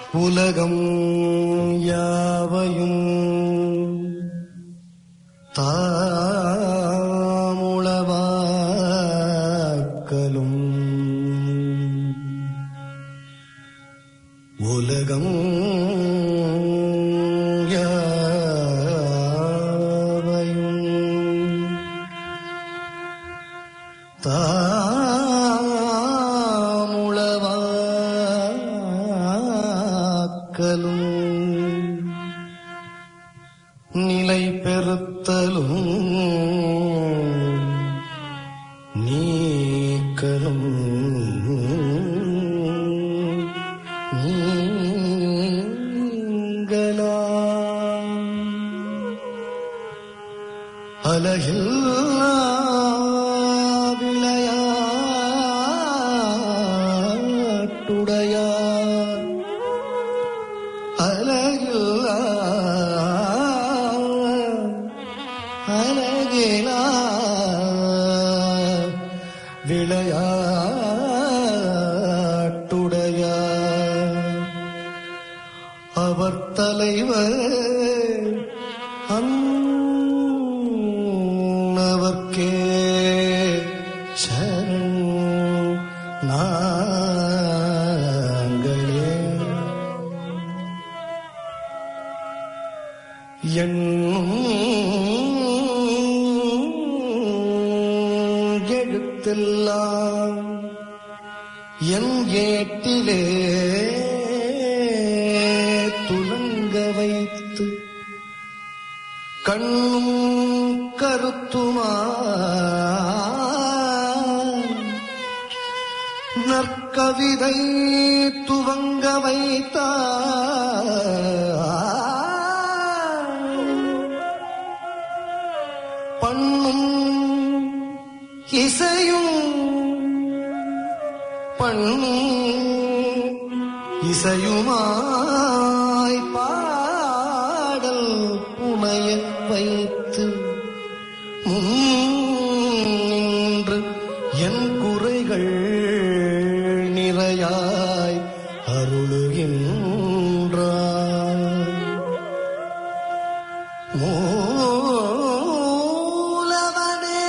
உலகம் யாவையும் தாமுளவாக்கலும் உலகம் யாவையும் தாமுளவாக்கலும் நிலை பெறுத்தலும் நீக்கலும் நீங்களாம் அலகில்லா விளையாட்டுடையார் அலகில்லா அலகிலா விளையாட்டுடையார் அவர் தலைவர் அன்னவர்க்கே சரண் நாங்களே எண்ணும் எழுத்தெல்லாம் என் ஏட்டிலே துலங்க வைத்து கண்ணும் கருத்துமா நற்கவிதை துவங்க வைத்தார் பண்ணும் இசையும் பண்ணும் இசையுமாய் பாடல் புனைய வைத்து முன்று என் குறைகள் நிறையாய் அருளுகின்றார் மூலவனே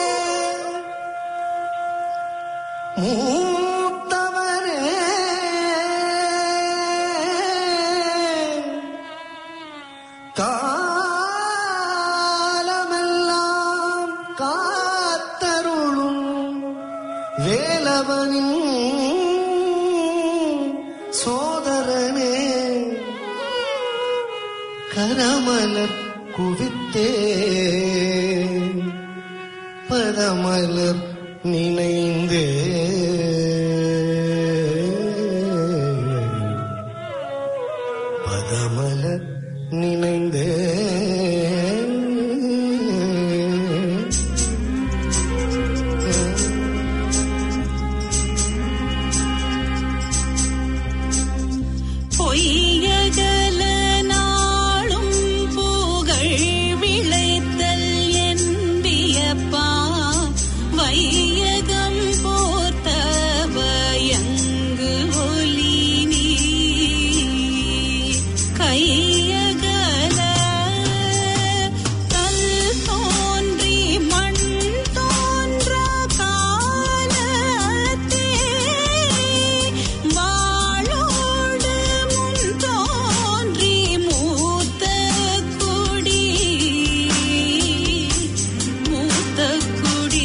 மூத்தவனே காலமெல்லாம் காத்தருளும் வேலவனின் சோதரனே கரமலர் குவித்தே பதமலர் நினைந்தே பதமலர் நினைந்தே பொய்யகல நாளும் புகழ் விளைத்தல் என்பியப்பா வையகம் போர்த்தவ யங்கு ஒலி நீ கையகல கல் தோன்றி மண் தோன்ற காலத்தே வாளோடு முன் தோன்றி மூத்த குடி மூத்த குடி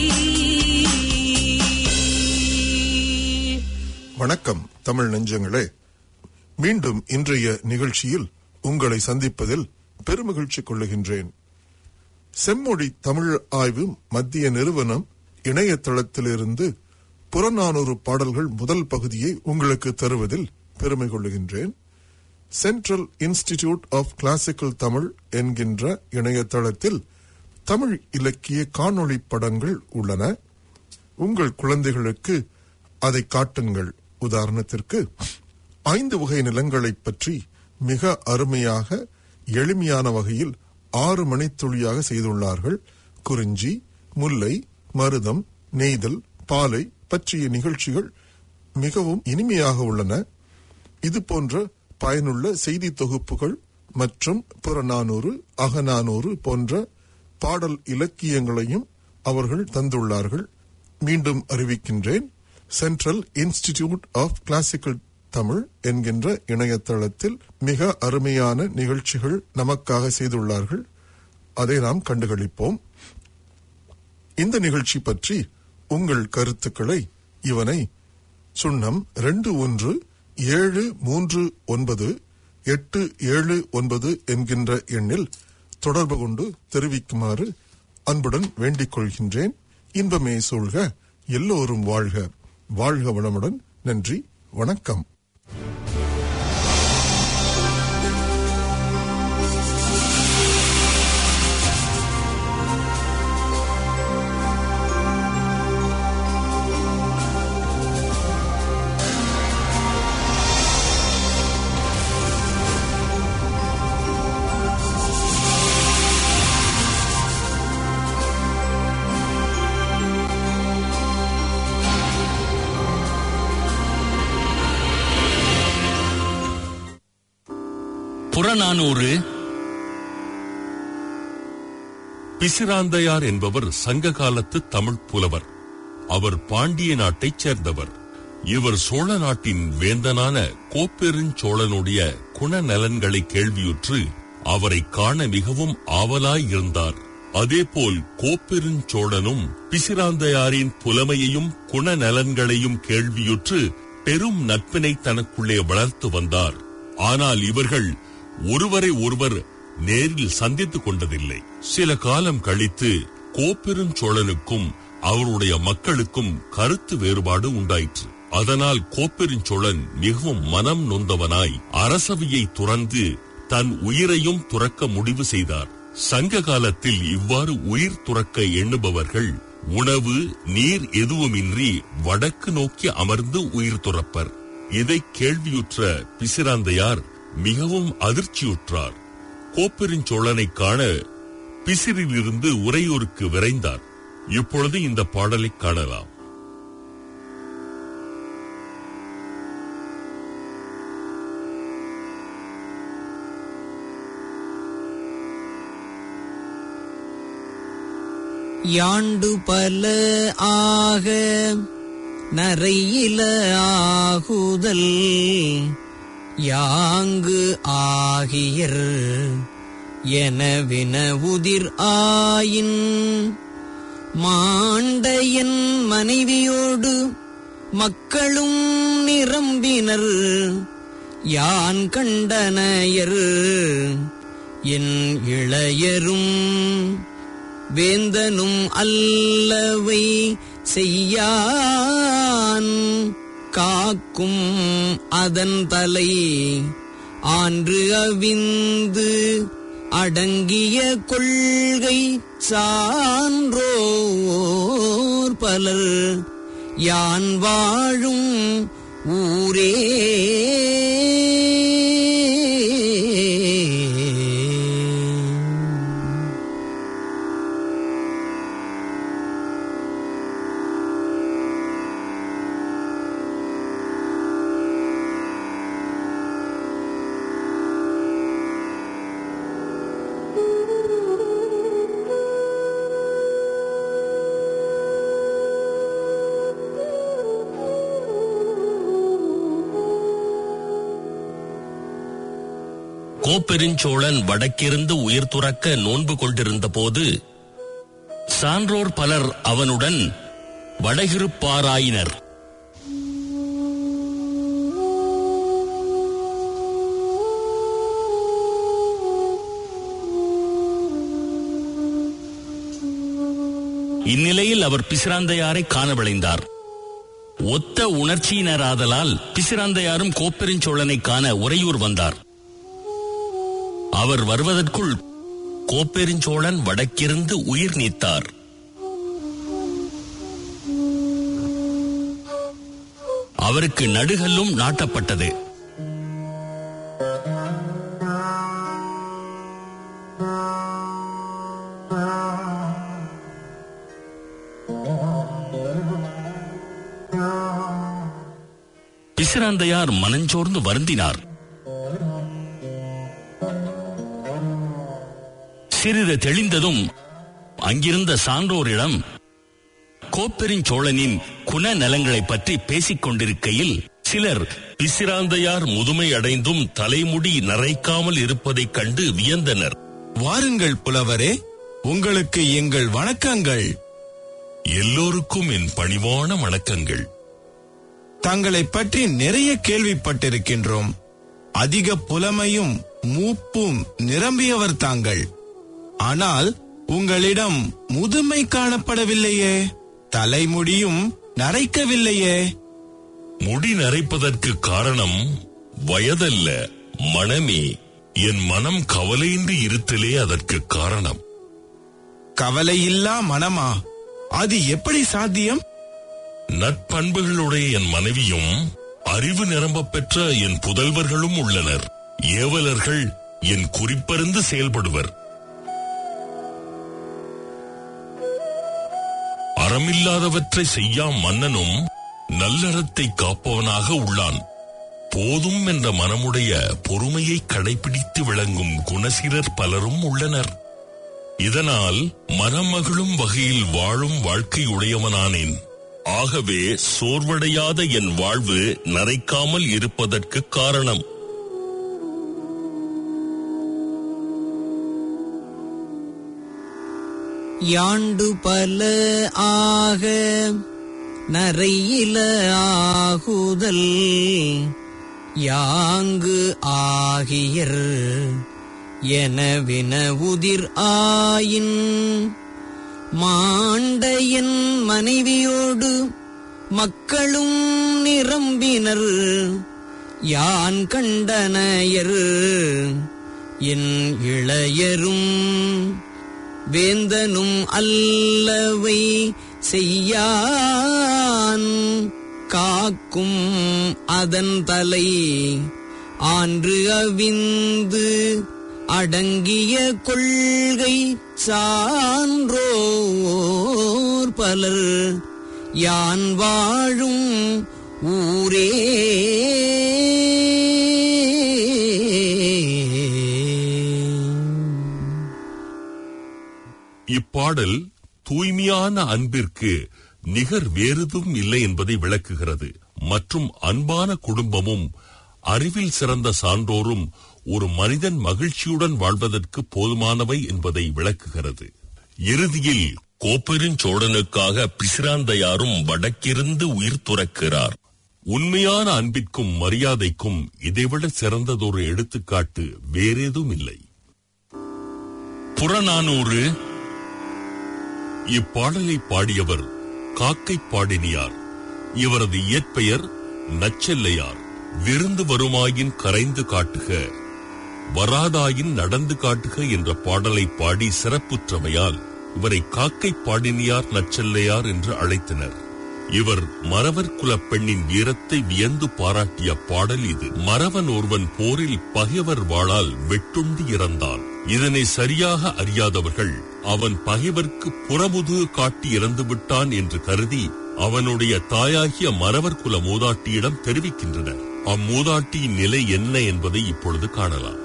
வணக்கம் தமிழ் நெஞ்சங்களே மீண்டும் இன்றைய நிகழ்ச்சியில் உங்களை சந்திப்பதில் பெருமகிழ்ச்சி கொள்ளுகின்றேன் செம்மொழி தமிழ் ஆய்வு மத்திய நிறுவனம் இணையதளத்திலிருந்து புறநானூறு பாடல்கள் முதல் பகுதியை உங்களுக்கு தருவதில் பெருமை கொள்ளுகின்றேன் central institute of classical Tamil என்கின்ற இணையதளத்தில் தமிழ் இலக்கிய காணொளி படங்கள் உள்ளன உங்கள் குழந்தைகளுக்கு அதை காட்டுங்கள் உதாரணத்திற்கு ஐந்து வகை நிலங்களைப் பற்றி மிக அருமையாக எளிமையான வகையில் ஆறு மணித்துளியாக செய்துள்ளார்கள் குறிஞ்சி முல்லை மருதம் நெய்தல் பாலை பற்றிய நிகழ்ச்சிகள் மிகவும் இனிமையாக உள்ளன இது போன்ற பயனுள்ள செய்தி தொகுப்புகள் மற்றும் புறநானூறு அகநானூறு போன்ற பாடல் இலக்கியங்களையும் அவர்கள் தந்துள்ளார்கள் மீண்டும் அறிவிக்கின்றேன் central institute of classical Tamil என்கின்ற இணையதளத்தில் மிக அருமையான நிகழ்ச்சிகள் நமக்காக செய்துள்ளார்கள் அதை நாம் கண்டுகளிப்போம் இந்த நிகழ்ச்சி பற்றி உங்கள் கருத்துக்களை இவனை சுண்ணம் ரெண்டு ஒன்று ஏழு மூன்று ஒன்பது எட்டு ஏழு ஒன்பது என்கின்ற எண்ணில் தொடர்பு கொண்டு தெரிவிக்குமாறு அன்புடன் வேண்டிக் கொள்கின்றேன் இன்பமே சூழ்க எல்லோரும் வாழ்க வாழ்க வளமுடன் நன்றி வணக்கம் புறநானூறு பிசிராந்தையார் என்பவர் சங்க காலத்து தமிழ் புலவர் அவர் பாண்டிய நாட்டைச் சேர்ந்தவர் இவர் சோழ நாட்டின் வேந்தனான கோப்பெருஞ்சோழனுடைய குணநலன்களை கேள்வியுற்று அவரை காண மிகவும் ஆவலாய் இருந்தார் அதேபோல் கோப்பெருஞ்சோழனும் பிசிராந்தையாரின் புலமையையும் குணநலன்களையும் கேள்வியுற்று பெரும் நட்பினை தனக்குள்ளே வளர்த்து வந்தார் ஆனால் இவர்கள் ஒருவரை ஒருவர் நேரில் சந்தித்துக் கொண்டதில்லை சில காலம் கழித்து கோப்பெருஞ்சோழனுக்கும் அவருடைய மக்களுக்கும் கருத்து வேறுபாடு உண்டாயிற்று அதனால் கோப்பெருஞ்சோழன் மிகவும் மனம் நொந்தவனாய் அரசவையை துறந்து தன் உயிரையும் துறக்க முடிவு செய்தார் சங்க காலத்தில் இவ்வாறு உயிர் துறக்க எண்ணுபவர்கள் உணவு நீர் எதுவுமின்றி வடக்கு நோக்கி அமர்ந்து உயிர் துறப்பர் இதை கேள்வியுற்ற பிசிராந்தையார் மிகவும் அதிர்ச்சியுற்றார் கோப்பெருஞ்சோழனை காண பிசிறிலிருந்து உறையூருக்கு விரைந்தார் இப்பொழுது இந்த பாடலை காணலாம் யாண்டு பல ஆக நரையில ஆகுதல் யாங்கு ஆகியர் எனவின உதிர் ஆயின் மாண்டையன் மனைவியோடு மக்களும் நிரம்பினர் யான் கண்டனையர் என் இளையரும் வேந்தனும் அல்லவை செய்யான் காக்கும் அதன் தலை ஆன்று அவிந்து அடங்கிய கொள்கை சான்றோர் பலர் யான் வாழும் ஊரே கோப்பெருஞ்சோழன் வடக்கிருந்து உயிர் துறக்க நோன்பு கொண்டிருந்த போது சான்றோர் பலர் அவனுடன் வடகிருப்பாராயினர் இந்நிலையில் அவர் பிசிராந்தையாரை காண விளைந்தார் ஒத்த உணர்ச்சியினராதலால் பிசிராந்தையாரும் கோப்பெருஞ்சோழனை காண உறையூர் வந்தார் அவர் வருவதற்குள் கோப்பெருஞ்சோழன் வடக்கிருந்து உயிர் நீத்தார் அவருக்கு நடுகல்லும் நாட்டப்பட்டது பிசிராந்தையார் மனஞ்சோர்ந்து வருந்தினார் சிறிது தெளிந்ததும் அங்கிருந்த சான்றோரிடம் கோப்பெருஞ்சோழனின் குணநலங்களைப் பற்றி பேசிக் கொண்டிருக்கையில் சிலர் பிசிராந்தையார் முதுமை அடைந்தும் தலைமுடி நரைக்காமல் இருப்பதைக் கண்டு வியந்தனர் வாருங்கள் புலவரே உங்களுக்கு எங்கள் வணக்கங்கள் எல்லோருக்கும் என் பணிவான வணக்கங்கள் தங்களை பற்றி நிறைய கேள்விப்பட்டிருக்கின்றோம் அதிக புலமையும் மூப்பும் நிரம்பியவர் தாங்கள் ஆனால் உங்களிடம் முதுமை காணப்படவில்லையே தலைமுடியும் நரைக்கவில்லையே முடி நரைப்பதற்கு காரணம் வயதல்ல மனமே என் மனம் கவலையின்றி இருத்தலே அதற்கு காரணம் கவலையில்லா மனமா அது எப்படி சாத்தியம் நற்பண்புகளுடைய என் மனைவியும் அறிவு நிரம்பப் பெற்ற என் புதல்வர்களும் உள்ளனர் ஏவலர்கள் என் குறிப்பறிந்து செயல்படுவர் அறமில்லாதவற்றை செய்யாம் மன்னனும் நல்லறத்தை காப்பவனாக உள்ளான் போதும் என்ற மனமுடைய பொறுமையை கடைபிடித்து விளங்கும் குணசீரர் பலரும் உள்ளனர் இதனால் மனமகிழும் வகையில் வாழும் வாழ்க்கை உடையவனானேன் ஆகவே சோர்வடையாத என் வாழ்வு நரைக்காமல் இருப்பதற்கு காரணம் யாண்டு பல ஆக நரையில ஆகுதல் யாங்கு ஆகியர் எனவின உதிர் ஆயின் மாண்டையன் மனைவியோடு மக்களும் நிரம்பினர் யான் கண்டனையர் என் இளையரும் வேந்தனும் அல்லவை செய்யான் காக்கும் அதன் தலை ஆன்று அவிந்து அடங்கிய கொள்கை சான்றோர் பலர் யான் வாழும் ஊரே இப்பாடல் தூய்மையான அன்பிற்கு நிகர் வேறெதும் இல்லை என்பதை விளக்குகிறது மற்றும் அன்பான குடும்பமும் அறிவில் சிறந்த சான்றோரும் ஒரு மனிதன் மகிழ்ச்சியுடன் வாழ்வதற்கு போதுமானவை என்பதை விளக்குகிறது இறுதியில் கோப்பெருஞ்சோழனுக்காக பிசிராந்தையாரும் வடக்கிருந்து உயிர் துறக்கிறார் உண்மையான அன்பிற்கும் மரியாதைக்கும் இதைவிட சிறந்ததொரு எடுத்துக்காட்டு வேறேதும் இல்லை புறநானூறு இப்பாடலை பாடியவர் காக்கை பாடினியார் இவரது இயற்பெயர் நச்செல்லையார் விருந்து வருமாயின் கரைந்து காட்டுக வராதாயின் நடந்து காட்டுக என்ற பாடலை பாடி சிறப்புற்றமையால் இவரை காக்கை பாடினியார் நச்செல்லையார் என்று அழைத்தனர் இவர் மறவர் குலப் பெண்ணின் வீரத்தை வியந்து பாராட்டிய பாடல் இது மறவன் ஒருவன் போரில் பகைவர் வாளால் வெட்டுண்டு இறந்தான் இதனை சரியாக அறியாதவர்கள் அவன் பகைவர்க்கு புறமுதுகு காட்டி இறந்து விட்டான் என்று கருதி அவனுடைய தாயாகிய மறவர் குல மூதாட்டியிடம் தெரிவிக்கின்றனர் அம்மூதாட்டியின் நிலை என்ன என்பதை இப்பொழுது காணலாம்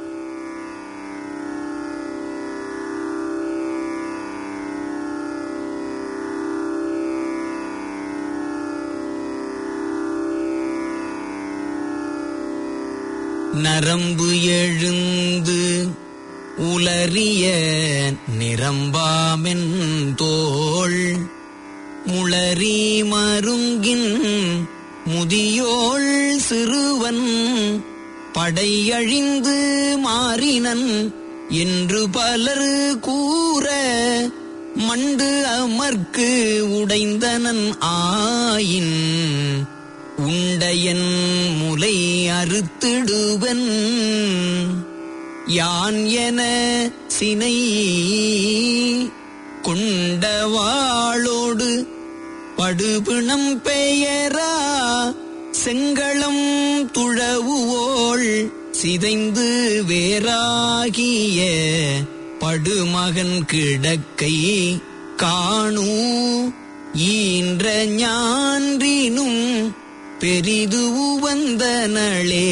நரம்பு எழுந்து உலறிய நிரம்பாமென் தோள் முளரி மருங்கின் முதியோள் சிறுவன் படையழிந்து மாறினன் என்று பலர் கூற மண்டு அமர்க்கு உடைந்தனன் ஆயின் உண்டையன் முலை அறுத்திடுவன் யான் என சினை கொண்டவாளோடு படுபிணம் பெயரா செங்களம் துழவுவோள் சிதைந்து வேறாகிய படுமகன் கிடக்கை காணூ ஈன்ற ஞான்றினும் பெரிது உவந்தனளே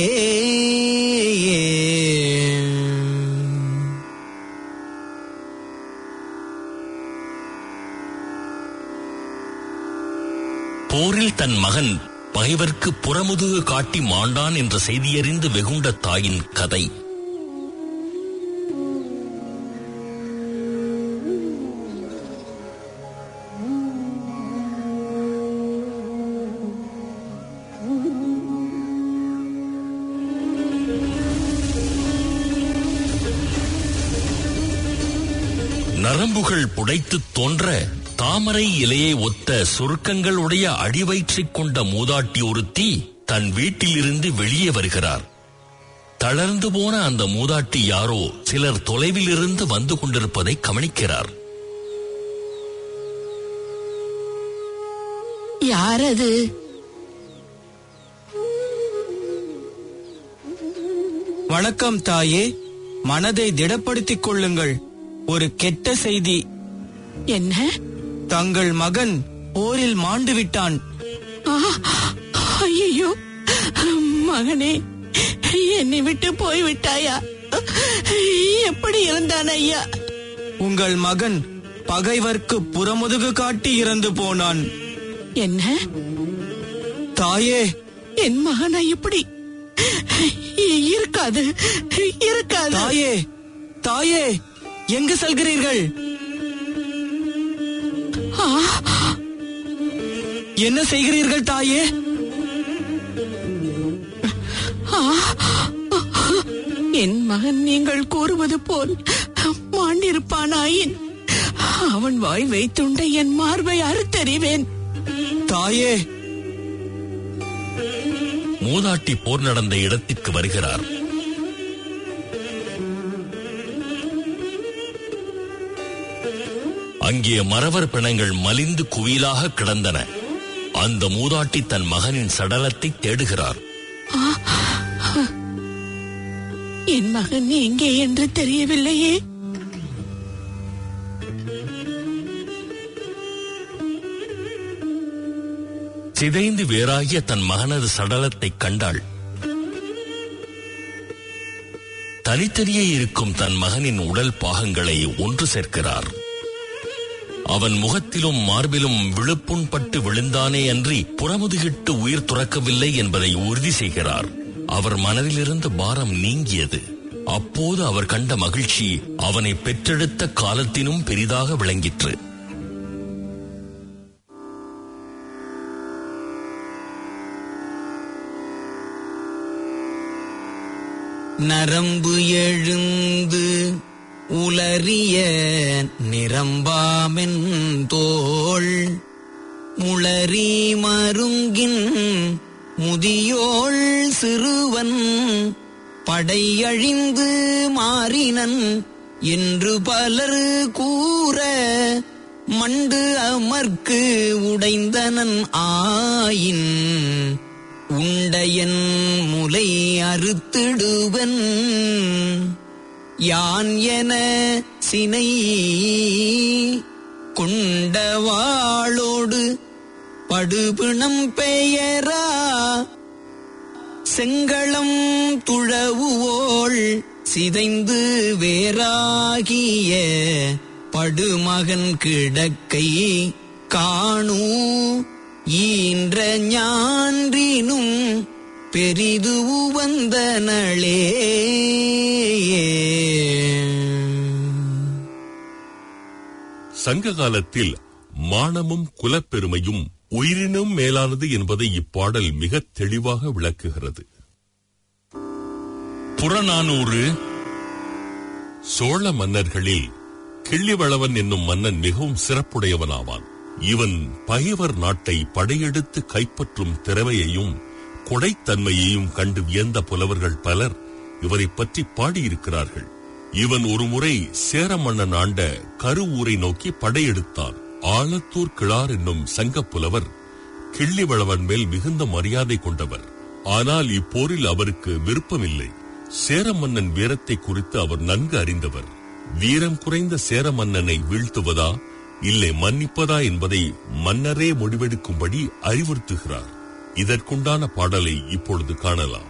போரில் தன் மகன் பகைவர்க்கு புறமுதுகு காட்டி மாண்டான் என்ற செய்தியறிந்து வெகுண்ட தாயின் கதை நரம்புகள் புடைத்துத் தோன்ற தாமரை இலையை ஒத்த சுருக்கங்கள் உடைய அடிவயிற்றைக் கொண்ட மூதாட்டி ஒருத்தி தன் வீட்டிலிருந்து வெளியே வருகிறார் தளர்ந்து போன அந்த மூதாட்டி யாரோ சிலர் தொலைவில் இருந்து வந்து கொண்டிருப்பதை கவனிக்கிறார் யாரது வணக்கம் தாயே மனதை திடப்படுத்திக் கொள்ளுங்கள் ஒரு கெட்ட செய்தி என்ன தங்கள் மகன் போரில் மாண்டு விட்டான் ஐயோ மகனே என்னை விட்டு போய் விட்டாயா எப்படி இருந்தான் ஐயா உங்கள் மகன் பகைவர்க்கு புறமுதுகு காட்டி இறந்து போனான் என்ன தாயே என் மகனா இப்படி இருக்காது இருக்காது தாயே தாயே எங்கு செல்கிறீர்கள் ஆ, என்ன செய்கிறீர்கள் தாயே ஆ, என் மகன் நீங்கள் கூறுவது போல் மாண்டிருப்பானாயின் அவன் வாய் வைத்துண்ட என் மார்பை அறுத்தறிவேன் தாயே மூதாட்டி போர் நடந்த இடத்திற்கு வருகிறார் அங்கே மறவர் பிணங்கள் மலிந்து குவியலாக கிடந்தன அந்த மூதாட்டி தன் மகனின் சடலத்தை தேடுகிறார் என் மகன் எங்கே என்று தெரியவில்லையே சிதைந்து வேறாகிய தன் மகனது சடலத்தைக் கண்டாள் தனித்தனியே இருக்கும் தன் மகனின் உடல் பாகங்களை ஒன்று சேர்க்கிறார் அவன் முகத்திலும் மார்பிலும் விழுப்புண் பட்டு விழுந்தானே அன்றி புறமுதுகிட்டு உயிர் துறக்கவில்லை என்பதை உறுதி செய்கிறார் அவர் மனதிலிருந்த பாரம் நீங்கியது அப்போது அவர் கண்ட மகிழ்ச்சி அவனை பெற்றெடுத்த காலத்தினும் பெரிதாக விளங்கிற்று நரம்பு எழுந்து உலறிய நிரம்பாமென் தோள் முளரி மருங்கின் முதியோள் சிறுவன் படையழிந்து மாறினன் என்று பலர் கூற மண்டு அமர்க்கு உடைந்தனன் ஆயின் உண்டையன் முலை அறுத்திடுவன் யான் என சினை கொண்டவாளோடு படுபிணம் பெயரா செங்களம் துழவுவோள் சிதைந்து வேறாகிய படுமகன் கிடக்கை காணூ ஈன்ற ஞான்றினும் பெரிது உவந்தனளே சங்க காலத்தில் மானமும் குலப்பெருமையும் உயிரினும் மேலானது என்பதை இப்பாடல் மிக தெளிவாக விளக்குகிறது புறநானூறு சோழ மன்னர்களில் கிள்ளிவளவன் என்னும் மன்னன் மிகவும் சிறப்புடையவனாவான் இவன் பகைவர் நாட்டை படையெடுத்து கைப்பற்றும் திறமையையும் கொடைத்தன்மையையும் கண்டு வியந்த புலவர்கள் பலர் இவரைப் பற்றி பாடியிருக்கிறார்கள் இவன் ஒருமுறை சேர மன்னன் ஆண்ட கருவூரை நோக்கி படையெடுத்தான் ஆலத்தூர் கிழார் என்னும் சங்கப் புலவர் கிள்ளிவளவன் மேல் மிகுந்த மரியாதை கொண்டவர் ஆனால் இப்போரில் அவருக்கு விருப்பமில்லை சேர மன்னன் வீரத்தை குறித்து அவர் நன்கு அறிந்தவர் வீரம் குறைந்த சேர மன்னனை வீழ்த்துவதா இல்லை மன்னிப்பதா என்பதை மன்னரே முடிவெடுக்கும்படி அறிவுறுத்துகிறார் இதற்குண்டான பாடலை இப்பொழுது காணலாம்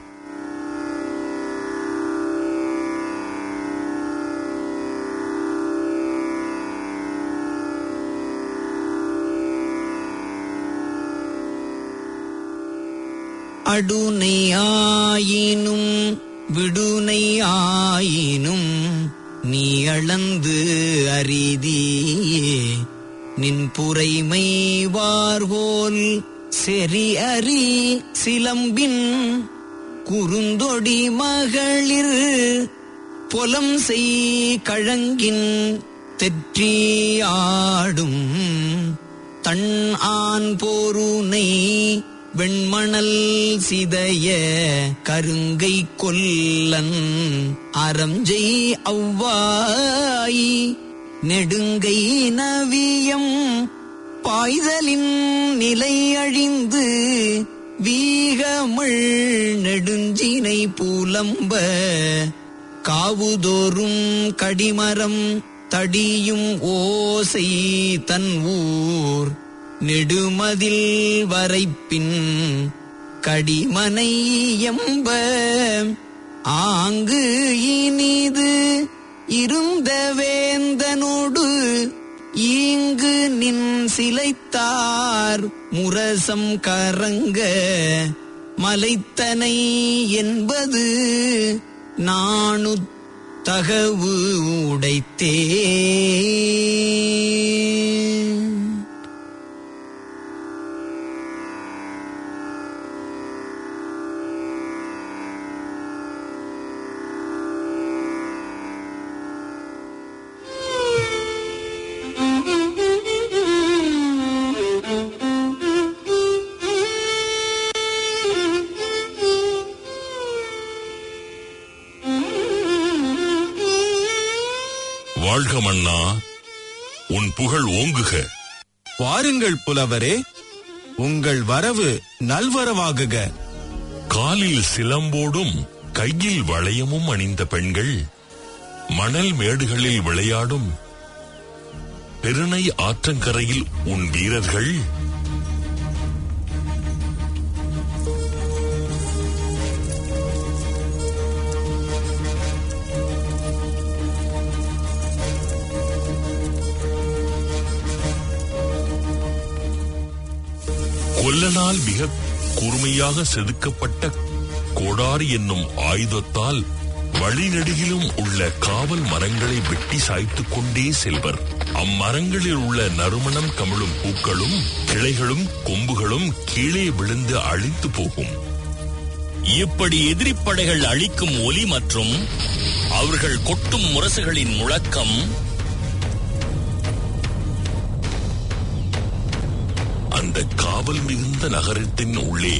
அடுனை ஆயினும் விடுனை ஆயினும் நீ அளந்து அரிதியே நின் புரைமை வார்கோல் செறி அறி சிலம்பின் குறுந்தொடி மகளிர் பொலம் செய் கழங்கின் தெற்றியாடும் தன் ஆண் போருனை வெண்மணல் சிதைய கருங்கை கொல்லன் அறஞ்செய் அவ்வாய் நெடுங்கை நவியம் பாய்தலின் நிலை அழிந்து வீகமிழ் நெடுஞ்சினை புலம்ப காவுதோறும் கடிமரம் தடியும் ஓசை தன் ஊர் நெடுமதில் வரைப்பின் கடிமனை எம்ப ஆங்கு இனிது இருந்த வேந்தனோடு ஈங்கு நின் சிலைத்தார் முரசம் கரங்க மலைத்தனை என்பது நாணு தகவு உடைத்தே வாழ்க மன்னா உன் புகழ் ஓங்குக வாருங்கள் புலவரே உங்கள் வரவு நல்வரவாகுக காலில் சிலம்போடும் கையில் வளையமும் அணிந்த பெண்கள் மணல் மேடுகளில் விளையாடும் பெருநை ஆற்றங்கரையில் உன் வீரர்கள் கொல்லனால் மிக கூர்மையாக செதுக்கப்பட்ட கோடாரி என்னும் ஆயுதத்தால் வழிநெடுகிலும் உள்ள காவல் மரங்களை வெட்டி சாய்த்துக் கொண்டே செல்வர் அம்மரங்களில் உள்ள நறுமணம் கமழும் பூக்களும் கிளைகளும் கொம்புகளும் கீழே விழுந்து அழிந்து போகும் இப்படி எதிரிப்படைகள் அளிக்கும் ஒலி மற்றும் அவர்கள் கொட்டும் முரசுகளின் முழக்கம் அந்த காவல் மிகுந்த நகரத்தின் உள்ளே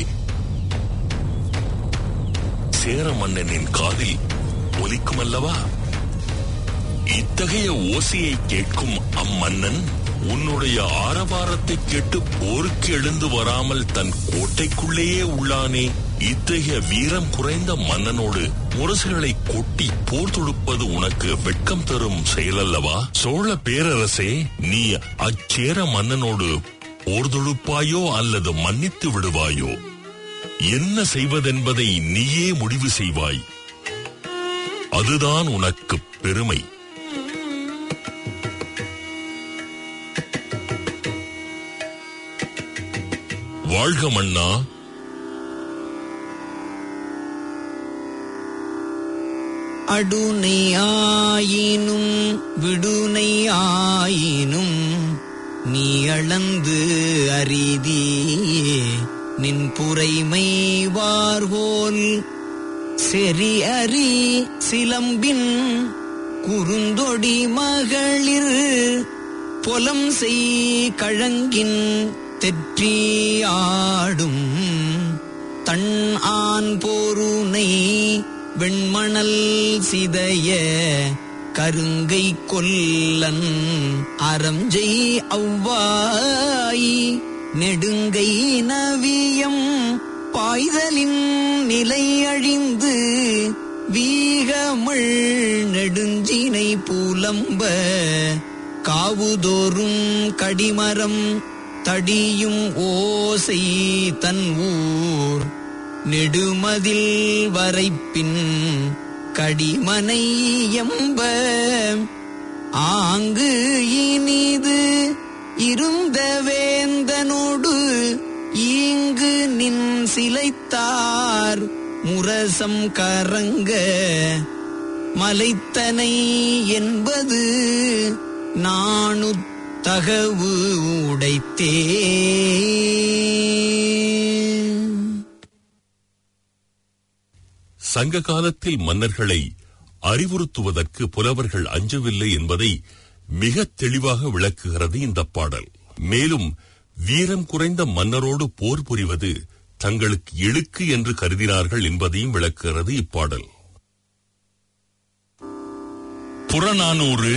சேர மன்னனின் காதில் ஒலிக்கும் அல்லவா இத்தகைய ஓசையை கேட்கும் அம்மன்னன் உன்னுடைய ஆரவாரத்தை கேட்டு போருக்கு எழுந்து வராமல் தன் கோட்டைக்குள்ளேயே உள்ளானே இத்தகைய வீரம் குறைந்த மன்னனோடு முரசுகளை கொட்டி போர் தொடுப்பது உனக்கு வெட்கம் தரும் செயலல்லவா சோழ பேரரசே நீ அச்சேர மன்னனோடு போர் தொடுப்பாயோ அல்லது மன்னித்து விடுவாயோ என்ன செய்வதென்பதை நீயே முடிவு செய்வாய் அதுதான் உனக்கு பெருமை வாழ்க மன்னா அடுனை ஆயினும் விடுனை ஆயினும் நீ அளந்து அரிதியே நின் புரைமை வார்கோல் செறி அறி சிலம்பின் குறுந்தொடி மகளிர் பொலம் செய் கழங்கின் தெற்றியாடும் தன் ஆண் போருனை வெண்மணல் சிதைய கருங்கை கொல்லன் அறஞ்செய் அவ்வாய் நெடுங்கை நவியம் பாய்தலின் நிலை அழிந்து வீகமிழ் நெடுஞ்சினை புலம்ப காவுதோறும் கடிமரம் தடியும் ஓசை தன் ஊர் நெடுமதில் வரைப்பின் கடிமனை எம்ப ஆங்கு இனிது இருந்த வேந்தனோடு ஈங்கு நின் சிலைத்தார் முரசம் கரங்க மலைத்தனை என்பது நாணுத்தகவு உடைத்தே சங்க காலத்தில் மன்னர்களை அறிவுறுத்துவதற்கு புலவர்கள் அஞ்சவில்லை என்பதை மிக தெளிவாக விளக்குகிறது இந்த பாடல் மேலும் வீரம் குறைந்த மன்னரோடு போர் புரிவது தங்களுக்கு இழுக்கு என்று கருதினார்கள் என்பதையும் விளக்குகிறது இப்பாடல் புறநானூறு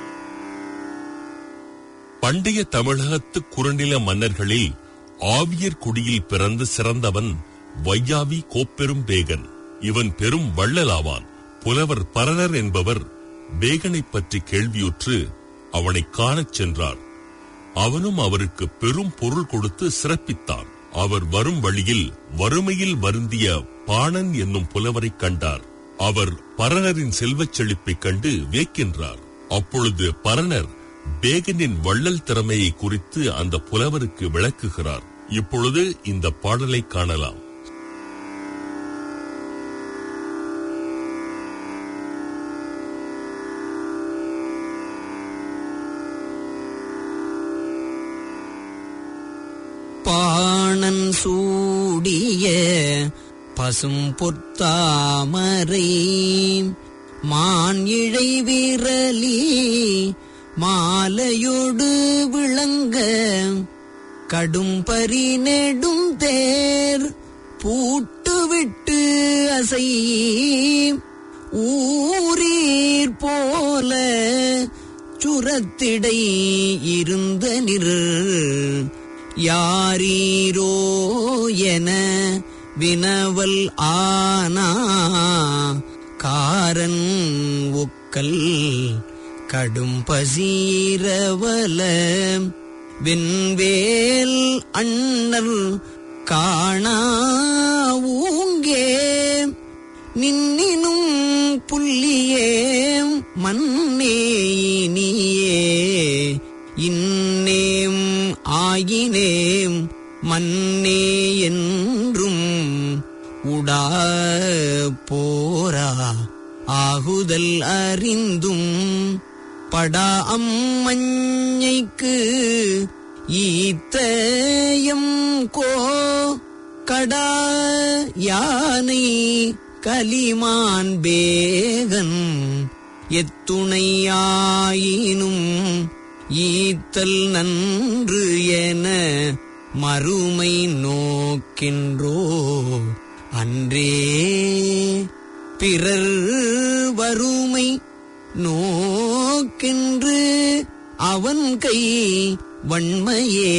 பண்டைய தமிழகத்து குறுநில மன்னர்களில் ஆவியர் குடியில் பிறந்து சிறந்தவன் வையாவி கோப்பெரும் பேகன் இவன் பெரும் வள்ளலாவான் புலவர் பரணர் என்பவர் பேகனைப் பற்றி கேள்வியுற்று அவனை காணச் சென்றார் அவனும் அவருக்கு பெரும் பொருள் கொடுத்து சிறப்பித்தான் அவர் வரும் வழியில் வறுமையில் வருந்திய பாணன் என்னும் புலவரைக் கண்டார் அவர் பரணரின் செல்வச் செழிப்பைக் கண்டு வியக்கின்றார் அப்பொழுது பரணர் பேகனின் வள்ளல் திறமையை குறித்து அந்த புலவருக்கு விளக்குகிறார் இப்பொழுது இந்த பாடலை காணலாம் பாணன் சூடிய பசும் பொத்தாமரை மான் இழை விரலி மாலையோடு விளங்க கடும் பரி நெடும் தேர் பூட்டு விட்டு அசை ஊரீர் போல சுரத்திடை இருந்த நிறு யாரீரோ என வினவல் ஆனா காரன் ஒக்கல் கடும் பசீரவல வெண்வேல் அண்ணல் காணா ஊங்கே நின்னினும் புள்ளியே மண்ணே நீயே இன்னேம் ஆயினேம் மன்னே என்றும் உடா போரா ஆகுதல் அறிந்தும் படா அம்மஞ்சைக்கு ஈத்தயம் கோ கடா யானை கலிமான் பேகன் எத்துணையாயினும் ஈத்தல் நன்று என மறுமை நோக்கின்றோ அன்றே பிறர் வறுமை நோக்கின்று அவன் கை வன்மையே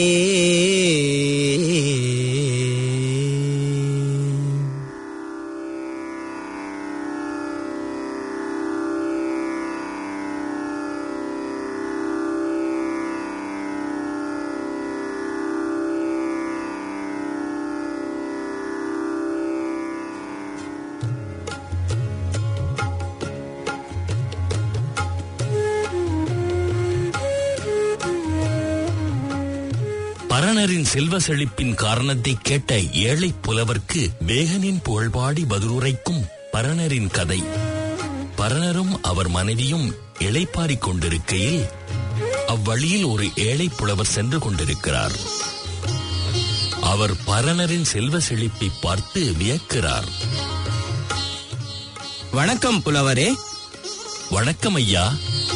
பரணரின் செல்வ செழிப்பின் காரணத்தை கேட்ட ஏழை புலவர்க்கு வேகனின் புகழ்பாடி பதிலுரைக்கும் பரணரின் கதை பரணரும் அவர் மனைவியும் இளைப்பாறிக் கொண்டிருக்கையில் அவ்வழியில் ஒரு ஏழை புலவர் சென்று கொண்டிருக்கிறார் அவர் பரணரின் செல்வ செழிப்பை பார்த்து வியக்கிறார் வணக்கம் புலவரே வணக்கம் ஐயா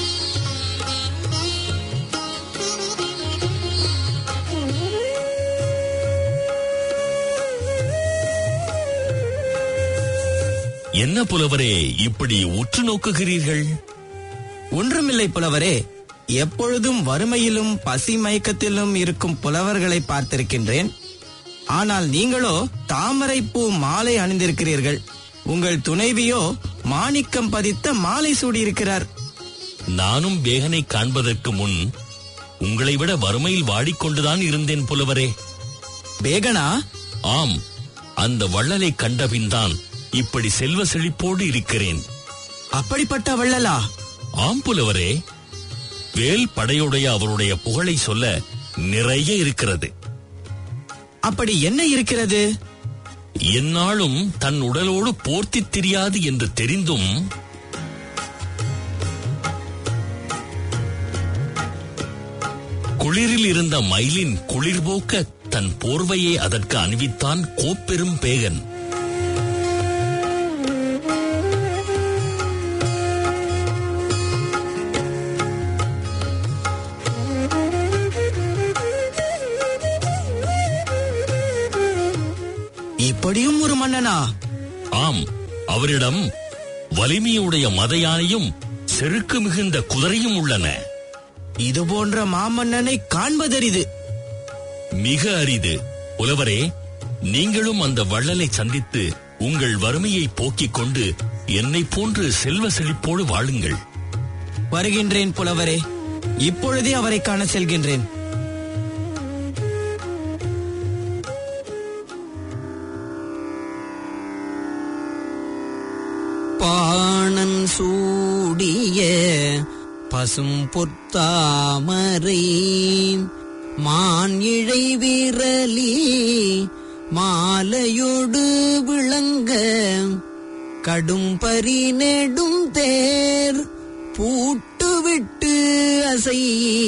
என்ன புலவரே இப்படி உற்று நோக்குகிறீர்கள் ஒன்றுமில்லை புலவரே எப்பொழுதும் வறுமையிலும் பசி மயக்கத்திலும் இருக்கும் புலவர்களை பார்த்திருக்கின்றேன் ஆனால் நீங்களோ தாமரை பூ மாலை அணிந்திருக்கிறீர்கள் உங்கள் துணைவியோ மாணிக்கம் பதித்த மாலை சூடியிருக்கிறார் நானும் பேகனை காண்பதற்கு முன் உங்களை விட வறுமையில் வாடிக்கொண்டுதான் இருந்தேன் புலவரே பேகனா ஆம் அந்த வள்ளலை கண்டபின்தான் இப்படி செல்வ செழிப்போடு இருக்கிறேன் அப்படிப்பட்ட வள்ளலா ஆம் புலவரே வேல் படையுடைய அவருடைய புகழை சொல்ல நிறைய இருக்கிறது அப்படி என்ன இருக்கிறது எந்நாளும் தன் உடலோடு போர்த்தித் தெரியாது என்று தெரிந்தும் குளிரில் இருந்த மயிலின் குளிர் போக்க தன் போர்வையை அதற்கு அணிவித்தான் கோப்பெரும் பேகன் இப்படியும் ஒரு மன்னனா ஆம் அவரிடம் வலிமையுடைய மத யானையும் செருக்கு மிகுந்த குதிரையும் உள்ளன இது போன்ற மாமன்னனை காண்பதரிது மிக அரிது புலவரே நீங்களும் அந்த வள்ளலை சந்தித்து உங்கள் வறுமையை போக்கிக் கொண்டு என்னை போன்று செல்வ செழிப்போடு வாழுங்கள் வருகின்றேன் புலவரே இப்பொழுதே அவரை காண செல்கின்றேன் பாணன் சூடிய பசும் பொத்தாமரை மான் இழை விரலி மாலையோடு விளங்க கடும் பரி நெடும் தேர் பூட்டு விட்டு அசை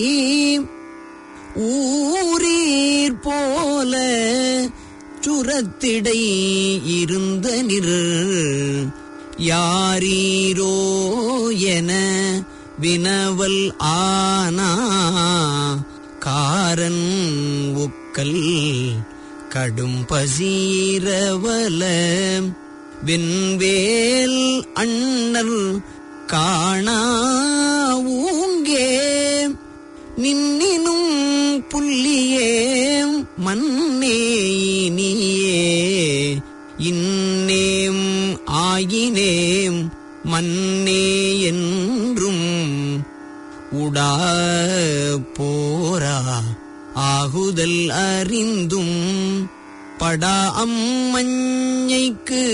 ஊரீர் போல சுரத்திடை இருந்த நிறு யாரீரோ என வினவல் ஆனா காரன் உக்கல் கடும் பசீரவல வெண்வேல் அண்ணர் காணா ஊங்கே நின்னினும் புள்ளியே மன்னே இனியே இன்னேம் ஆயினேம் மன்னே என்றும் உடா போரா ஆகுதல் அறிந்தும் படா அம்மஞ்சைக்கு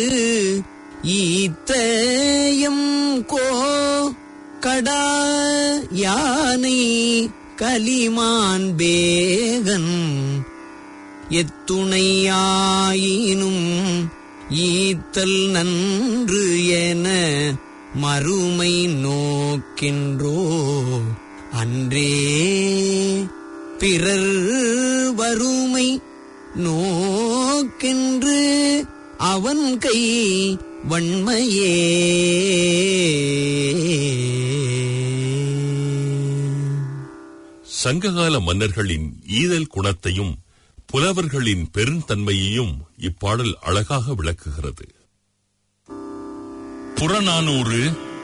ஈத்தயம் கோ கடா யானை கலிமான் பேகன் எத்துணையாயினும் ஈத்தல் நன்று என மறுமை நோக்கின்றோ அன்றே பிறர் வறுமை நோக்கென்று அவன் கை வன்மையே சங்ககால மன்னர்களின் ஈதல் குணத்தையும் புலவர்களின் பெருந்தன்மையையும் இப்பாடல் அழகாக விளக்குகிறது புறநானூறு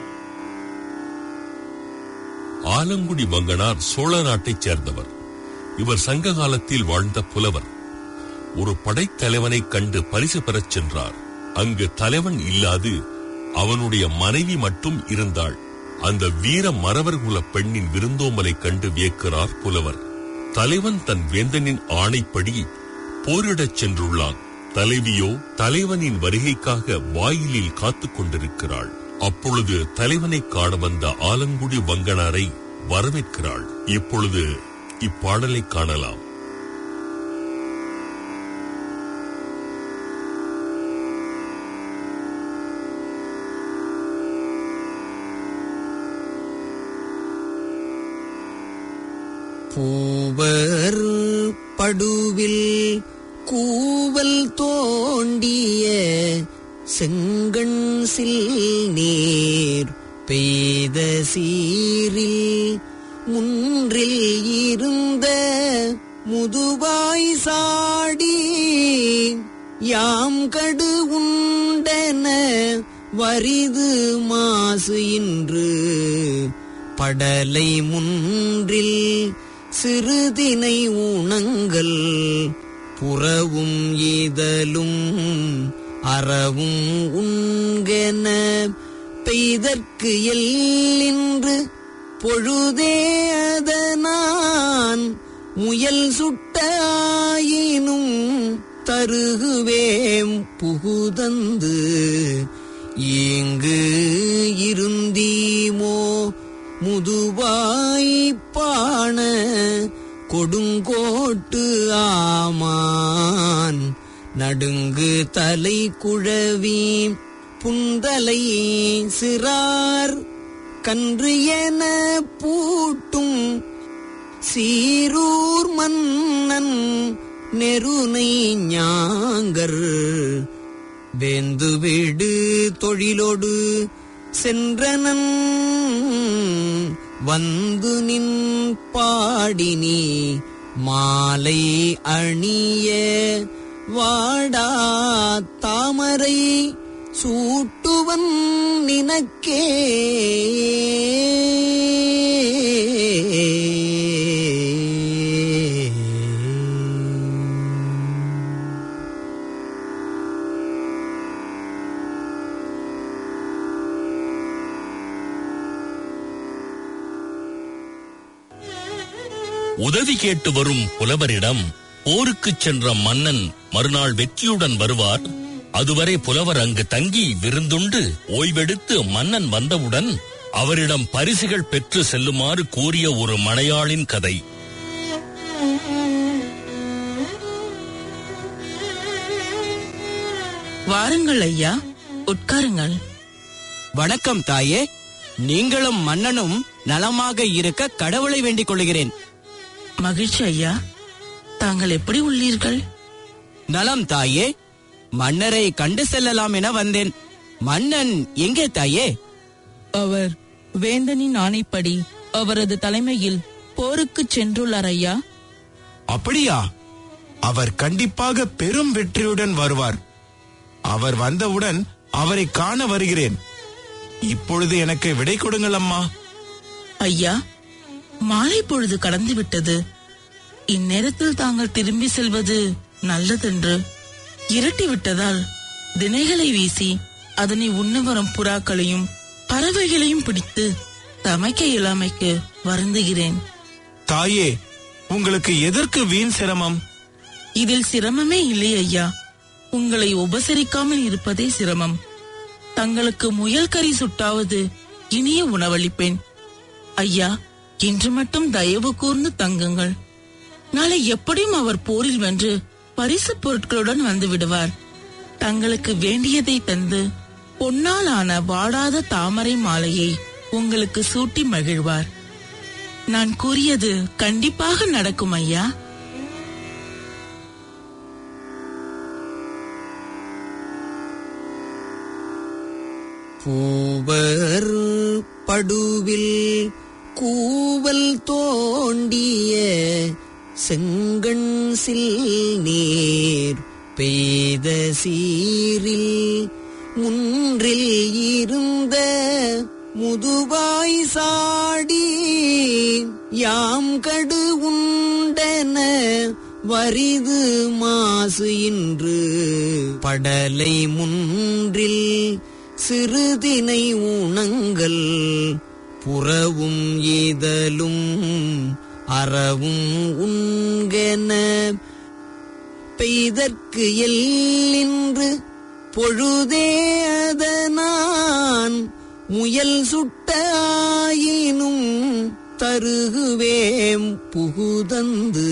ஆலங்குடி மங்கனார் சோழ நாட்டைச் சேர்ந்தவர் இவர் சங்க காலத்தில் வாழ்ந்த புலவர் ஒரு படைத்தலைவனைக் கண்டு பரிசு பெறச் சென்றார் அங்கு தலைவன் இல்லாது அவனுடைய மனைவி மட்டும் இருந்தாள் அந்த வீர மறவர் குல பெண்ணின் விருந்தோம்பலைக் கண்டு வியக்கிறார் புலவர் தலைவன் தன் வேந்தனின் ஆணைப்படி போரிடச் சென்றுள்ளான் தலைவியோ தலைவனின் வருகைக்காக வாயிலில் காத்துக் கொண்டிருக்கிறாள் அப்பொழுது தலைவனைக் காண வந்த ஆலங்குடி வங்கனாரை வரவேற்கிறாள் இப்பொழுது இப்பாடலை காணலாம் பூவர் படுவில் கூவல் தோண்டிய செங்கண் சில் நீர் பெய்த சீரில் முன்றில் இருந்த முதுவாய் சாடி யாம் கடு உண்டன வரிது மாசு இன்று படலை முன்றில் சிறுதினை உணங்கள் புறவும் ஈதலும் அறவும் உண்கென பெய்தற்கு எல்லின்று பொழுதே அதனான் முயல் சுட்டாயினும் தருகுவேம் புகுதந்து இங்கு இருந்தீமோ முதுவாய் பாண கொடுங்கோட்டு ஆமான் நடுங்கு தலை குழவி புந்தலை சிறார் கன்று என பூட்டும் சீரூர் மன்னன் நெருனை ஞாங்கர் வேந்து வீடு தொழிலோடு சென்றனன் வந்து நின் பாடினி மாலை அணிய வாடா தாமரை சூட்டுவன் நினக்கே உதவி கேட்டு வரும் புலவரிடம் போருக்குச் சென்ற மன்னன் மறுநாள் வெற்றியுடன் வருவார் அதுவரை புலவர் அங்கு தங்கி விருந்துண்டு ஓய்வெடுத்து மன்னன் வந்தவுடன் அவரிடம் பரிசுகள் பெற்று செல்லுமாறு கூறிய ஒரு மலையாளின் கதை வாருங்கள் ஐயா உட்காருங்கள் வணக்கம் தாயே நீங்களும் மன்னனும் நலமாக இருக்க கடவுளை வேண்டிக் கொள்கிறேன் மகிழ்ச்சி ஐயா தாங்கள் எப்படி உள்ளீர்கள் நலம் தாயே மன்னரை கண்டு செல்லலாம் என வந்தேன் மன்னன் எங்கே தாயே அவர் வேந்தனின் ஆணைப்படி அவரது தலைமையில் போருக்குச் சென்றுள்ளார் ஐயா அப்படியா அவர் கண்டிப்பாக பெரும் வெற்றியுடன் வருவார் அவர் வந்தவுடன் அவரை காண வருகிறேன் இப்பொழுது எனக்கு விடை கொடுங்கள் அம்மா ஐயா மாலை பொழுது கடந்து விட்டது இந்நேரத்தில் தாங்கள் திரும்பி செல்வது நல்லதென்று இரட்டி விட்டதால் தினைகளை வீசி அதனை உண்ண வரும் புறாக்களையும் பறவைகளையும் பிடித்து சமைக்க இயலாமைக்கு வருந்துகிறேன் தாயே உங்களுக்கு எதற்கு வீண் சிரமம் இதில் சிரமமே இல்லை ஐயா உங்களை உபசரிக்காமல் இருப்பதே சிரமம் தங்களுக்கு முயல் கறி சுட்டாவது இனிய உணவளிப்பேன் ஐயா இன்று மட்டும் தயவு கூர்ந்து தங்குங்கள் நாளை எப்படியும் அவர் போரில் வென்று பரிசு பொருட்களுடன் வந்து விடுவார் தங்களுக்கு வேண்டியதை தந்து பொன்னால் ஆன வாடாத தாமரை மாலையை உங்களுக்கு சூட்டி மகிழ்வார் நான் கூறியது கண்டிப்பாக நடக்கும் ஐயா பூவர் படுவில் கூவல் தோண்டிய செங்கண் சில் நீர் பெய்த சீரில் முன்றில் இருந்த முதுவாய் சாடி யாம் கடு உண்டன வரிது மாசு இன்று படலை முன்றில் சிறுதினை உணங்கள் புறவும் ஈதலும் அறவும் உண்கென பெய்தற்கு எல்லின்று பொழுதே அதனான் முயல் சுட்ட ஆயினும் தருகுவேம் புகுதந்து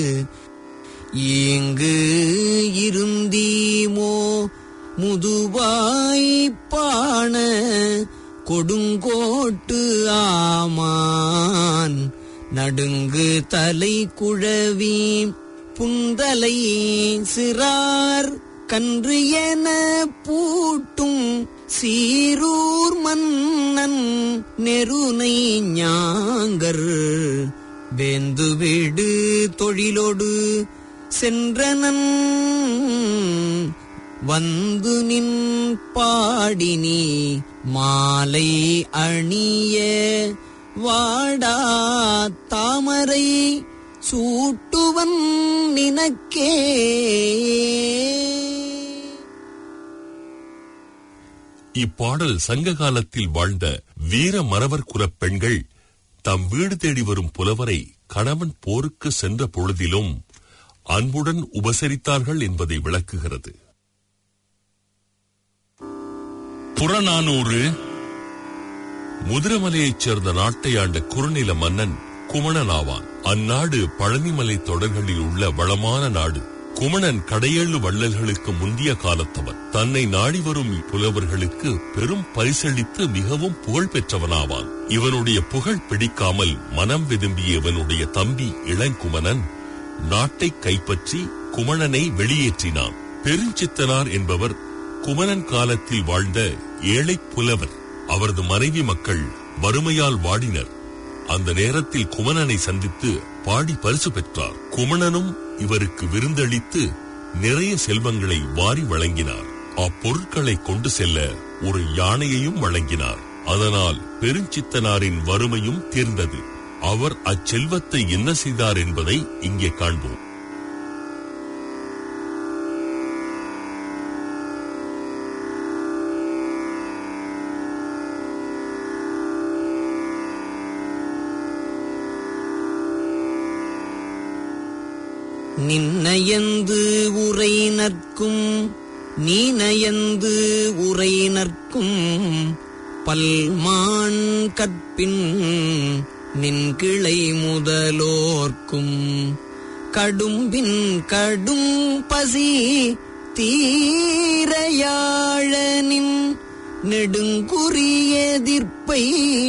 இங்கு இருந்தீமோ முதுவாய் பாண கொடுங்கோட்டு ஆமான் நடுங்கு தலை குழவி புந்தலை சிறார் கன்று என பூட்டும் சீரூர் மன்னன் நெருனை ஞாங்கர் வேந்து வீடு தொழிலோடு சென்றனன் வந்து நின் பாடினி மாலை அணிய வாடா தாமரை சூட்டுவன் நினக்கே இப்பாடல் சங்க காலத்தில் வாழ்ந்த வீர மறவர் குலப் பெண்கள் தம் வீடு தேடி வரும் புலவரை கணவன் போருக்கு சென்ற பொழுதிலும் அன்புடன் உபசரித்தார்கள் என்பதை விளக்குகிறது புறநானூறு முதிரமலையைச் சேர்ந்த நாட்டை ஆண்ட குறுநில மன்னன் குமணனாவான் அந்நாடு பழனிமலை தொடர்களில் உள்ள வளமான நாடு குமணன் கடையேழு வள்ளல்களுக்கு முந்திய காலத்தவன் தன்னை நாடி வரும் புலவர்களுக்கு பெரும் பரிசளித்து மிகவும் புகழ் பெற்றவனாவான் இவனுடைய புகழ் பிடிக்காமல் மனம் விரும்பிய இவனுடைய தம்பி இளங்குமணன் நாட்டை கைப்பற்றி குமணனை வெளியேற்றினான் பெருஞ்சித்தனார் என்பவர் குமணன் காலத்தில் வாழ்ந்த ஏழை புலவர் அவரது மனைவி மக்கள் வறுமையால் வாடினர் அந்த நேரத்தில் குமணனை சந்தித்து பாடி பரிசு பெற்றார் குமணனும் இவருக்கு விருந்தளித்து நிறைய செல்வங்களை வாரி வழங்கினார் அப்பொருட்களை கொண்டு செல்ல ஒரு யானையையும் வழங்கினார் அதனால் பெருஞ்சித்தனாரின் வறுமையும் தீர்ந்தது அவர் அச்செல்வத்தை என்ன செய்தார் என்பதை இங்கே காண்போம் நின்னயந்து உரை நற்கும் நீனயந்து உரை நற்கும் பல்மான் கற்பின் நின் கிளை முதலோர்க்கும் கடும்பின் கடும் பசி தீரையாழனின் நெடுங்குறியெதிர்ப்பை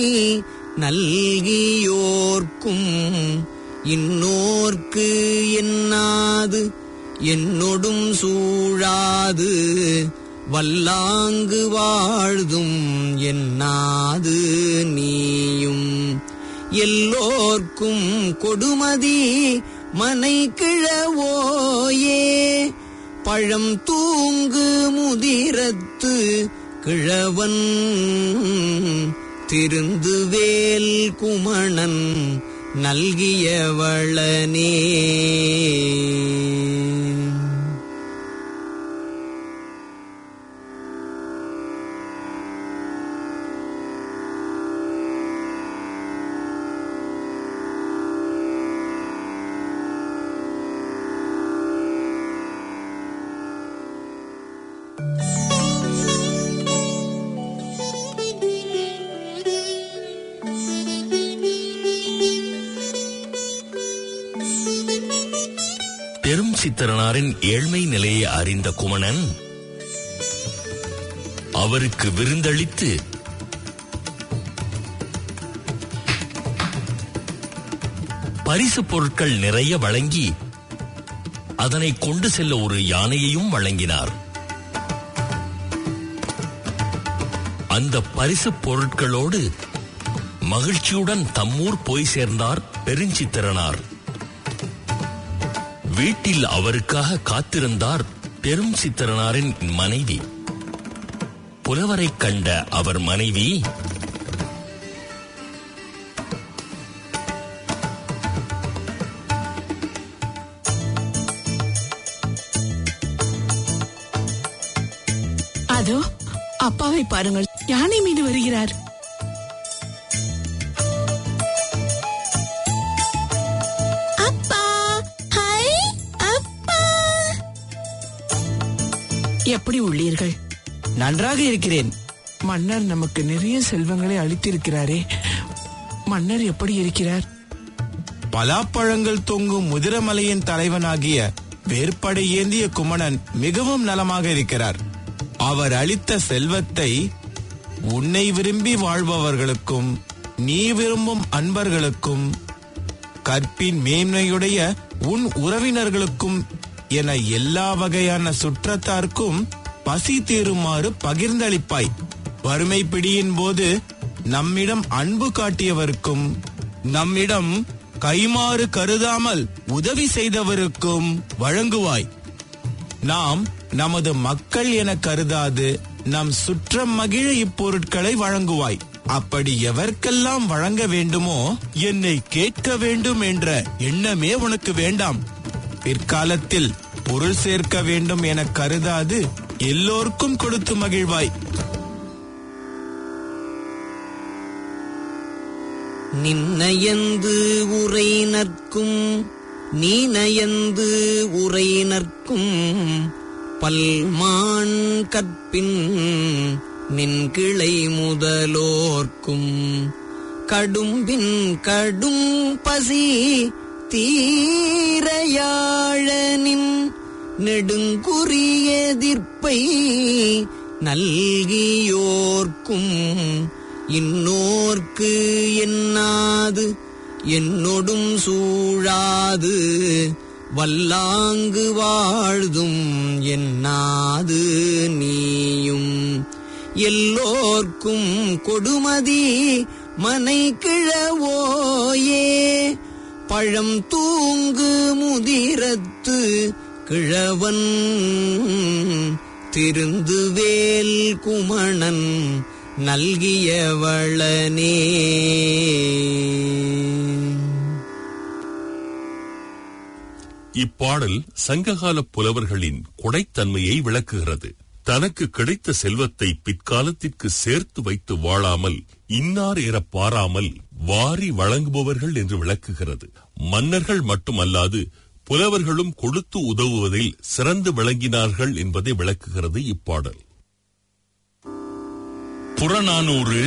நல்கியோர்க்கும் இன்னோர்க்கு என்னாது என்னொடும் சூழாது வல்லாங்கு வாழ்தும் என்னாது நீயும் எல்லோர்க்கும் கொடுமதி மனை கிழவோயே பழம் தூங்கு முதிரத்து கிழவன் திருந்துவேல் குமணன் நல்கியவளனே பெரும் சித்திரனாரின் ஏழ்மை நிலையை அறிந்த குமணன் அவருக்கு விருந்தளித்து பரிசு பொருட்கள் நிறைய வழங்கி அதனை கொண்டு செல்ல ஒரு யானையையும் வழங்கினார் அந்த பரிசு பொருட்களோடு மகிழ்ச்சியுடன் தம்மூர் போய் சேர்ந்தார் பெருஞ்சித்திரனார் வீட்டில் அவருக்காக காத்திருந்தார் பெரும் சித்திரனாரின் மனைவி புலவரைக் கண்ட அவர் மனைவி அதோ அப்பாவை பாருங்கள் யானை மீது வருகிறார் அப்பா ஹை அப்பா எப்படி உள்ளீர்கள் நன்றாக இருக்கிறேன் மன்னர் நமக்கு நிறைய செல்வங்களை அளித்திருக்கிறாரே மன்னர் எப்படி இருக்கிறார் பலாப்பழங்கள் தொங்கும் முதிரமலையின் தலைவனாகிய வேற்படை ஏந்திய குமணன் மிகவும் நலமாக இருக்கிறார் அவர் அளித்த செல்வத்தை உன்னை விரும்பி வாழ்பவர்களுக்கும் நீ விரும்பும் அன்பர்களுக்கும் கற்பின் மேன்மையுடைய உன் உறவினர்களுக்கும் என எல்லா வகையான சுற்றத்தார்க்கும் பசி தீருமாறு பகிர்ந்தளிப்பாய் வறுமை பிடியின் போது நம்மிடம் அன்பு காட்டியவருக்கும் நம்மிடம் கைமாறு கருதாமல் உதவி செய்தவருக்கும் வழங்குவாய் நாம் நமது மக்கள் என கருதாது நம் சுற்றம் மகிழ இப்பொருட்களை வழங்குவாய் அப்படி எவர்க்கெல்லாம் வழங்க வேண்டுமோ என்னை கேட்க வேண்டும் என்ற எண்ணமே உனக்கு வேண்டாம் பிற்காலத்தில் பொருள் சேர்க்க வேண்டும் என கருதாது எல்லோருக்கும் கொடுத்து மகிழ்வாய் நின்னயந்து உரை நற்கும் நீனயந்து உரை நற்கும் பல்மான் கற்பின் நின் கிளை முதலோர்க்கும் கடும்பின் கடும் பசி தீரையாழனின் நெடுங்குறி எதிர்ப்பை நல்கியோர்க்கும் இன்னோர்க்கு என்னாது என்னொடும் சூழாது வல்லாங்கு வாழ்தும் என்னாது நீயும் எல்லோர்க்கும் கொடுமதி மனை கிழவோயே பழம் தூங்கு முதிரத்து கிழவன் திருந்துவேல் குமணன் நல்கியவளனே இப்பாடல் சங்ககால புலவர்களின் கொடைத்தன்மையை விளக்குகிறது தனக்கு கிடைத்த செல்வத்தை பிற்காலத்திற்கு சேர்த்து வைத்து வாழாமல் இன்னார் என பாராமல் வாரி வழங்குபவர்கள் என்று விளக்குகிறது மன்னர்கள் மட்டுமல்லாது புலவர்களும் கொடுத்து உதவுவதில் சிறந்து விளங்கினார்கள் என்பதை விளக்குகிறது இப்பாடல் புறநானூறு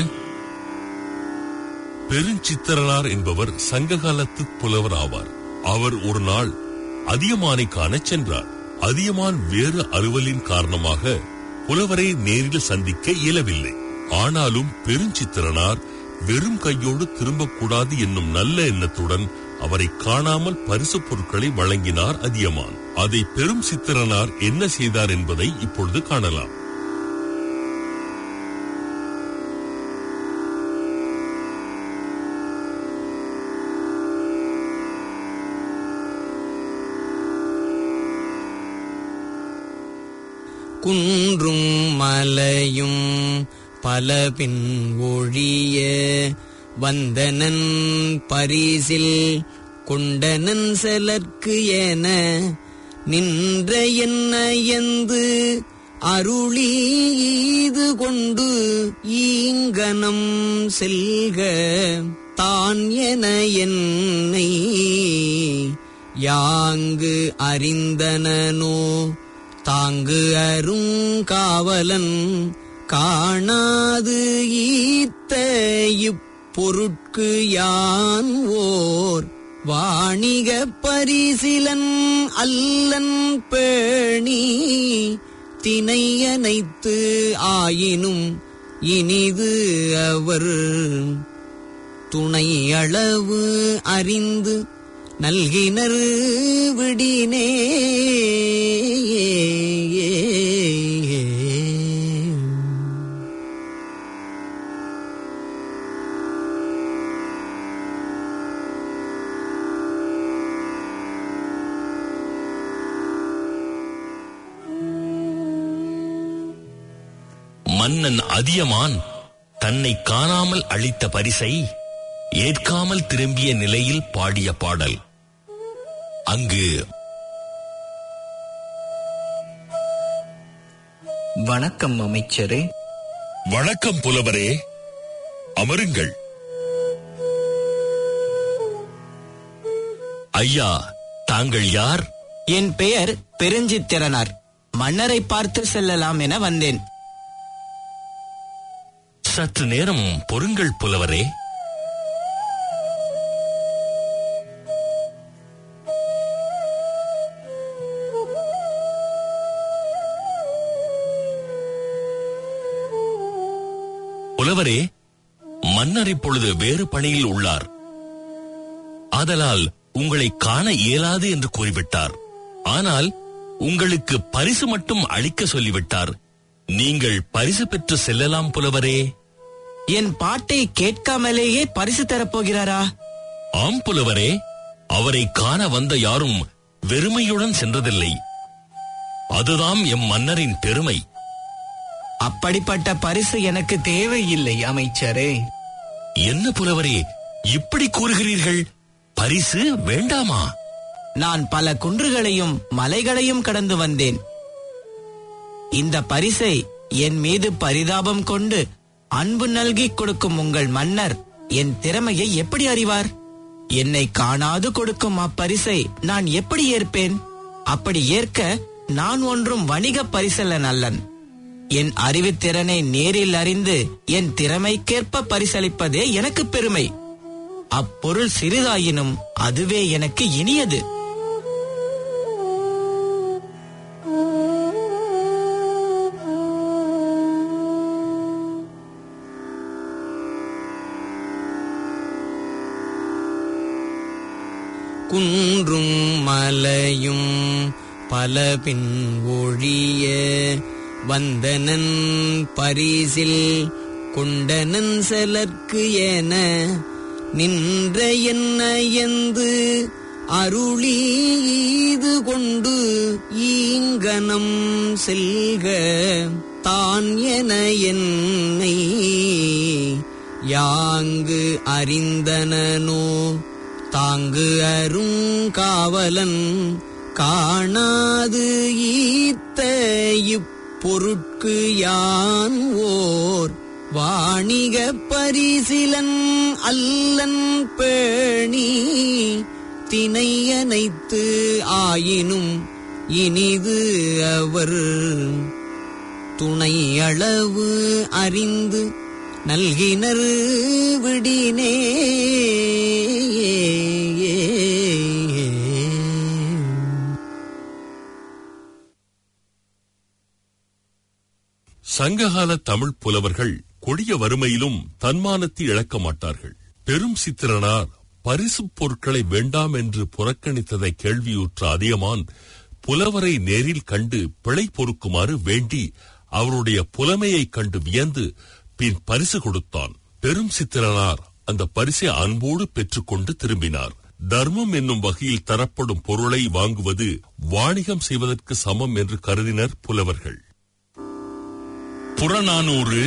பெருஞ்சித்திரனார் என்பவர் சங்ககாலத்து புலவர் ஆவார் அவர் ஒரு நாள் அதியமானை காணச் சென்றார் அதியமான் வேறு அலுவலின் காரணமாக புலவரை நேரில் சந்திக்க இயலவில்லை ஆனாலும் பெருஞ்சித்திரனார் வெறும் கையோடு திரும்பக்கூடாது என்னும் நல்ல எண்ணத்துடன் அவரை காணாமல் பரிசு பொருட்களை வழங்கினார் அதியமான் அதை பெரும் சித்திரனார் என்ன செய்தார் என்பதை இப்பொழுது காணலாம் குன்றும் மலையும் பலபின் ஒழிய வந்தனன் பரிசில் கொண்டனன் செலற்கு என நின்ற என்னயந்து அருளி ஈது கொண்டு ஈங்கனம் செல்க தான் என என்னை யாங்கு அறிந்தனனோ தாங்கு அருங்காவலன் காணாது ஈத்த இப்பொருட்கு யான் ஓர் வாணிக பரிசிலன் அல்லன் பேணி தினை அனைத்து ஆயினும் இனிது அவர் துணை அளவு அறிந்து நல்கினர் விடினே மன்னன் அதியமான் தன்னை காணாமல் அளித்த பரிசை ஏற்காமல் திரும்பிய நிலையில் பாடிய பாடல் அங்கு வணக்கம் அமைச்சரே வணக்கம் புலவரே அமருங்கள் ஐயா தாங்கள் யார் என் பெயர் பெருஞ்சித்திரனார் மன்னரை பார்த்து செல்லலாம் என வந்தேன் சற்று நேரம் பொறுங்கள் புலவரே புலவரே மன்னர் இப்பொழுது வேறு பணியில் உள்ளார் ஆதலால் உங்களை காண இயலாது என்று கூறிவிட்டார் ஆனால் உங்களுக்கு பரிசு மட்டும் அளிக்க சொல்லிவிட்டார் நீங்கள் பரிசு பெற்று செல்லலாம் புலவரே என் பாட்டை கேட்காமலேயே பரிசு தரப்போகிறாரா ஆம் புலவரே அவரை காண வந்த யாரும் வெறுமையுடன் சென்றதில்லை அதுதான் எம் மன்னரின் பெருமை அப்படிப்பட்ட பரிசு எனக்கு தேவையில்லை அமைச்சரே என்ன புலவரே இப்படி கூறுகிறீர்கள் பரிசு வேண்டாமா நான் பல குன்றுகளையும் மலைகளையும் கடந்து வந்தேன் இந்த பரிசை என் மீது பரிதாபம் கொண்டு அன்பு நல்கி கொடுக்கும் உங்கள் மன்னர் என் திறமையை எப்படி அறிவார் என்னை காணாது கொடுக்கும் அப்பரிசை நான் எப்படி ஏற்பேன் அப்படி ஏற்க நான் ஒன்றும் வணிக பரிசல்லன் அல்லன் என் அறிவுத்திறனை நேரில் அறிந்து என் திறமைக்கேற்ப பரிசளிப்பதே எனக்கு பெருமை அப்பொருள் சிறிதாயினும் அதுவே எனக்கு இனியது குன்றும் மலையும் பல பின் ஒழிய வந்தனன் பரிசில் கொண்டனன் செலற்கு என நின்ற என்னையந்து அருளி ஈது கொண்டு ஈங்கனம் செல்க தான் என என்னை யாங்கு அறிந்தனனோ தாங்கு அருங்காவலன் காணாது ஈத்த இப்பொருட்கு யான் ஓர் வாணிக பரிசிலன் அல்லன் பேணி தினை அனைத்து ஆயினும் இனிது அவர் துணை அளவு அறிந்து நல்கினர் விடினே சங்ககால தமிழ் புலவர்கள் கொடிய வறுமையிலும் தன்மானத்தை இழக்க மாட்டார்கள் பெரும் சித்திரனார் பரிசுப் பொருட்களை வேண்டாம் என்று புறக்கணித்ததை கேள்வியுற்ற அதியமான் புலவரை நேரில் கண்டு பிழை பொறுக்குமாறு வேண்டி அவருடைய புலமையைக் கண்டு வியந்து பின் பரிசு கொடுத்தான் பெரும் சித்திரனார் அந்த பரிசை அன்போடு பெற்றுக்கொண்டு திரும்பினார் தர்மம் என்னும் வகையில் தரப்படும் பொருளை வாங்குவது வாணிகம் செய்வதற்கு சமம் என்று கருதினர் புலவர்கள் புறநானூறு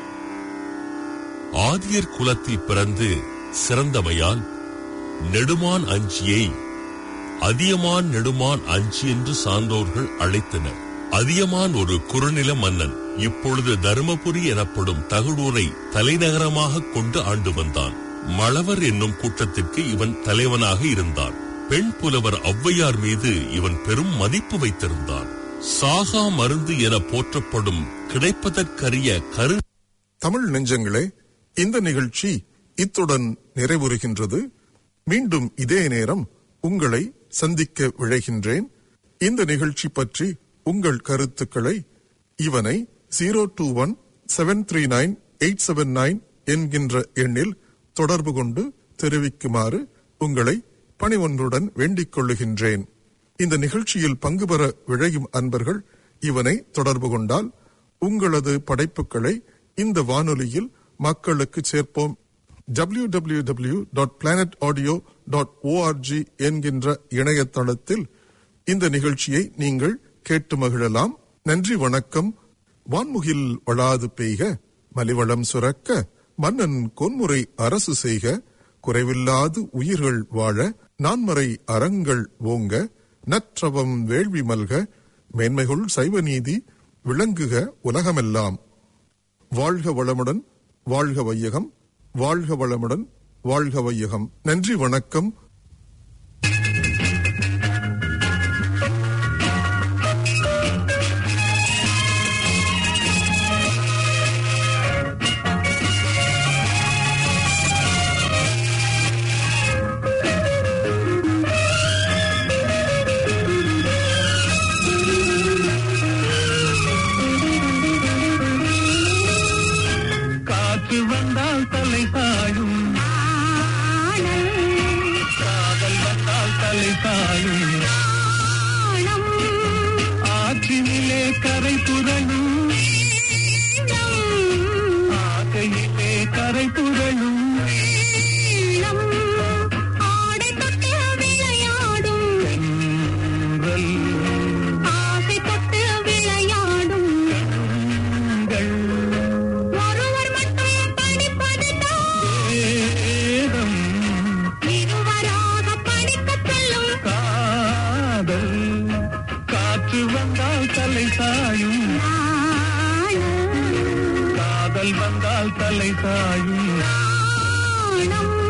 ஆதியர் குலத்தில் பிறந்து சிறந்தமையால் நெடுமான் அஞ்சியை அதியமான் நெடுமான் அஞ்சி என்று சான்றோர்கள் அழைத்தனர் அதியமான் ஒரு குறுநில மன்னன் இப்பொழுது தருமபுரி எனப்படும் தகடூரை தலைநகரமாக கொண்டு ஆண்டு வந்தான் மழவர் என்னும் கூட்டத்திற்கு இவன் தலைவனாக இருந்தான் பெண் புலவர் ஔவையார் மீது இவன் பெரும் மதிப்பு வைத்திருந்தான் சாகா மருந்து என போற்றப்படும் கிடைப்பதற்கரிய கரு தமிழ் நெஞ்சங்களே இந்த நிகழ்ச்சி இத்துடன் நிறைவுறுகின்றது மீண்டும் இதே நேரம் உங்களை சந்திக்க விழைகின்றேன் இந்த நிகழ்ச்சி பற்றி உங்கள் கருத்துக்களை இவனை zero two one seven three nine eight seven nine என்கின்ற எண்ணில் தொடர்பு கொண்டு தெரிவிக்குமாறு உங்களை பணிவொன்றுடன் வேண்டிக் கொள்ளுகின்றேன் இந்த நிகழ்ச்சியில் பங்கு பெற விழையும் அன்பர்கள் இவனை தொடர்பு கொண்டால் உங்களது படைப்புகளை இந்த வானொலியில் மக்களுக்கு சேர்ப்போம் W W W dot planet audio dot ORG என்கின்ற இணையதளத்தில் இந்த நிகழ்ச்சியை நீங்கள் கேட்டு மகிழலாம் நன்றி வணக்கம் வான்முகில் வளாது பெய்க மலிவளம் சுரக்க மன்னன் கொன்முறை அரசு செய்க குறைவில்லாது உயிர்கள் வாழ நான்மறை அறங்கள் ஓங்க நற்றவம் வேள்வி மல்க மேன்மைகுள் சைவ நீதி விளங்குக உலகமெல்லாம் வாழ்க வளமுடன் வாழ்க வையகம் வாழ்க வளமுடன் வாழ்க வையகம் நன்றி வணக்கம் காற்று வந்தால் தலை சாயும் காதல் வந்தால் தலை சாயும் ஆற்றினிலே கரை புரளும் ஆகையிலே கரை புரளும் தென்றல் வேதம் காதல் காற்று வந்தால் தலை சாயும் காதல் வந்தால் தலை சாயும் நாணம்